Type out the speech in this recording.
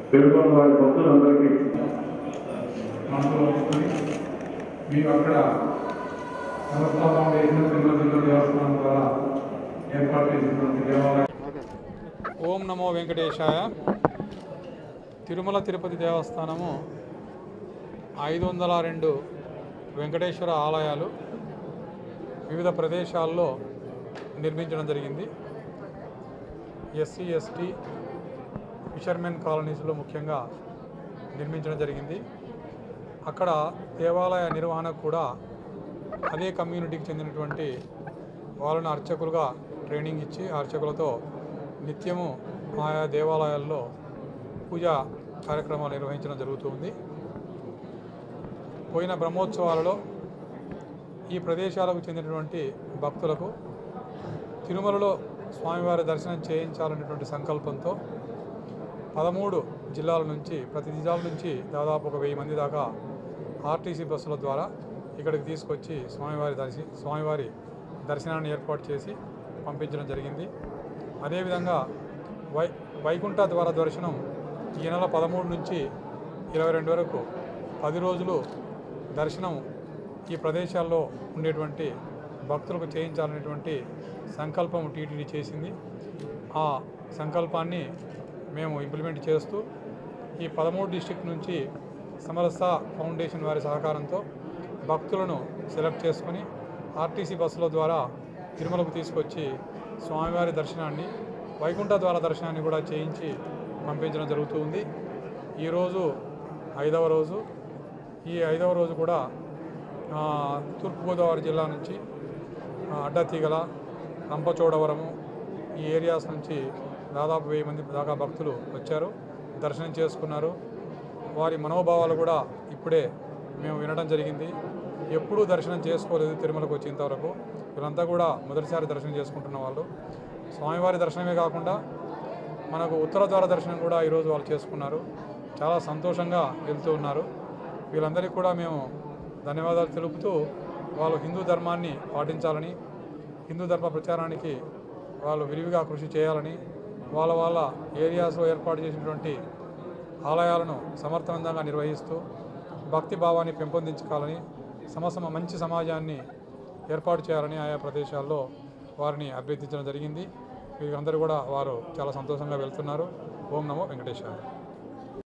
పేర్కొన్న వారి భక్తులందరికీ మనసులో ఉంచుకొని మేము అక్కడ సంస్థ ఫౌండేషన్ తిరుమల తిరుమల దేవస్థానం ద్వారా ఏర్పాటు చేసినటువంటి దేవాలయం ఓం నమో వెంకటేశాయ తిరుమల తిరుపతి దేవస్థానము ఐదు వందల రెండు వెంకటేశ్వర ఆలయాలు వివిధ ప్రదేశాల్లో నిర్మించడం జరిగింది ఎస్సీ ఎస్టీ ఫిషర్మెన్ కాలనీస్లో ముఖ్యంగా నిర్మించడం జరిగింది అక్కడ దేవాలయ నిర్వహణ కూడా అదే కమ్యూనిటీకి చెందినటువంటి వాళ్ళను అర్చకులుగా ట్రైనింగ్ ఇచ్చి ఆ అర్చకులతో నిత్యము ఆయా దేవాలయాల్లో పూజా కార్యక్రమాలు నిర్వహించడం జరుగుతుంది పోయిన బ్రహ్మోత్సవాలలో ఈ ప్రదేశాలకు చెందినటువంటి భక్తులకు తిరుమలలో స్వామివారి దర్శనం చేయించాలనేటువంటి సంకల్పంతో పదమూడు జిల్లాల నుంచి ప్రతి జిల్లాల నుంచి దాదాపు ఒక వెయ్యి మంది దాకా ఆర్టీసీ బస్సుల ద్వారా ఇక్కడికి తీసుకొచ్చి స్వామివారి దర్శి స్వామివారి దర్శనాన్ని ఏర్పాటు చేసి పంపించడం జరిగింది అదేవిధంగా వై వైకుంఠ ద్వార దర్శనం ఈ నెల పదమూడు నుంచి ఇరవై రెండు వరకు పది రోజులు దర్శనం ఈ ప్రదేశాల్లో ఉండేటువంటి భక్తులకు చేయించాలనేటువంటి సంకల్పం టీటీడీ చేసింది ఆ సంకల్పాన్ని మేము ఇంప్లిమెంట్ చేస్తూ ఈ పదమూడు డిస్టిక్ నుంచి సమరస ఫౌండేషన్ వారి సహకారంతో భక్తులను సెలెక్ట్ చేసుకొని ఆర్టీసీ బస్సుల ద్వారా తిరుమలకు తీసుకొచ్చి స్వామివారి దర్శనాన్ని వైకుంఠ ద్వార దర్శనాన్ని కూడా చేయించి పంపించడం జరుగుతుంది ఈరోజు ఐదవ రోజు ఈ ఐదవ రోజు కూడా ఆ, తూర్పుగోదావరి జిల్లా నుంచి ఆ, అడ్డతీగల రంపచోడవరము ఈ ఏరియాస్ నుంచి దాదాపు వెయ్యి మంది దాకా భక్తులు వచ్చారు దర్శనం చేసుకున్నారు వారి మనోభావాలు కూడా ఇప్పుడే మేము వినడం జరిగింది ఎప్పుడూ దర్శనం చేసుకోలేదు తిరుమలకు వచ్చేంతవరకు వీళ్ళంతా కూడా మొదటిసారి దర్శనం చేసుకుంటున్న వాళ్ళు స్వామివారి దర్శనమే కాకుండా మనకు ఉత్తర ద్వార దర్శనం కూడా ఈరోజు వాళ్ళు చేసుకున్నారు చాలా సంతోషంగా వెళ్తూ ఉన్నారు వీళ్ళందరికీ కూడా మేము ధన్యవాదాలు తెలుపుతూ వాళ్ళు హిందూ ధర్మాన్ని పాటించాలని హిందూ ధర్మ ప్రచారానికి వాళ్ళు విరివిగా కృషి చేయాలని వాళ్ళ వాళ్ళ ఏరియాస్లో ఏర్పాటు చేసినటువంటి ఆలయాలను సమర్థవంతంగా నిర్వహిస్తూ భక్తి భావాన్ని పెంపొందించుకోవాలని సమసమ మంచి సమాజాన్ని ఏర్పాటు చేయాలని ఆయా ప్రదేశాల్లో వారిని అభ్యర్థించడం జరిగింది వీరందరూ కూడా వారు చాలా సంతోషంగా వెళ్తున్నారు ఓం నమో వెంకటేశ్వర